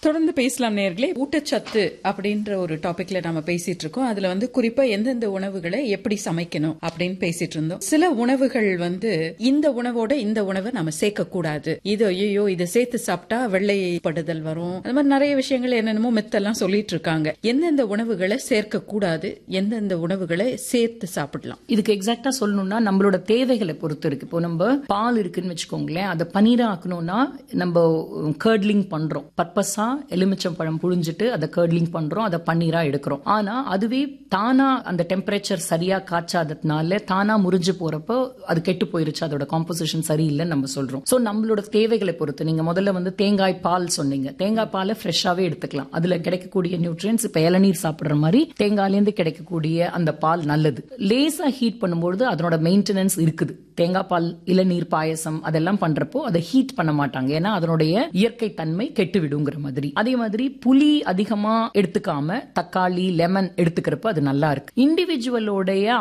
தொடர்ந்து பேசலாம் நேர்களே ஊட்டச்சத்து அப்படின்ற ஒரு டாபிக்ல நாம பேசிட்டு இருக்கோம் அதுல வந்து குறிப்பா எந்தெந்த உணவுகளை எப்படி சமைக்கணும் அப்படின்னு பேசிட்டு இருந்தோம் சில உணவுகள் வந்து இந்த உணவோட இந்த உணவை நம்ம சேர்க்க கூடாது இது ஐயோ இதை சேர்த்து சாப்பிட்டா வெள்ளைப்படுதல் வரும் அந்த மாதிரி நிறைய விஷயங்கள் என்னென்னமோ மெத்தெல்லாம் சொல்லிட்டு இருக்காங்க எந்தெந்த உணவுகளை சேர்க்க கூடாது எந்தெந்த உணவுகளை சேர்த்து சாப்பிடலாம் இதுக்கு எக்ஸாக்டா சொல்லணும்னா நம்மளோட தேவைகளை பொறுத்து இருக்கு இப்போ நம்ம பால் இருக்குன்னு வச்சுக்கோங்களேன் அதை பனீரா ஆக்கணும்னா நம்ம கர்ட்லிங் பண்றோம் பர்பஸா எலுமிச்சம் பழம் புழிஞ்சிட்டு அதை கர்ட்லிங் பண்றோம் அதை பன்னீரா எடுக்கிறோம் ஆனா அதுவே தானா அந்த டெம்பரேச்சர் சரியா காய்ச்சாததுனால தானா முறிஞ்சு போறப்போ அது கெட்டு போயிருச்சு அதோட காம்போசிஷன் சரியில்லைன்னு நம்ம சொல்றோம் சோ நம்மளோட தேவைகளை பொறுத்து நீங்க முதல்ல வந்து தேங்காய் பால் சொன்னீங்க தேங்காய் பாலை ஃப்ரெஷ்ஷாவே எடுத்துக்கலாம் அதுல கிடைக்கக்கூடிய நியூட்ரியன்ஸ் இப்ப இளநீர் சாப்பிடுற மாதிரி தேங்காயில இருந்து கிடைக்கக்கூடிய அந்த பால் நல்லது லேசா ஹீட் பண்ணும்போது அதனோட மெயின்டெனன்ஸ் இருக்குது தேங்காய் பால் இளநீர் பாயசம் அதெல்லாம் பண்றப்போ அதை ஹீட் பண்ண மாட்டாங்க ஏன்னா அதனுடைய இயற்கை தன்மை கெட்டு விடுங்கிற மாதிரி அதே மாதிரி புளி அதிகமா எடுத்துக்காம தக்காளி லெமன் எடுத்துக்கிறப்ப அது நல்லா இருக்கு இண்டிவிஜுவலோடைய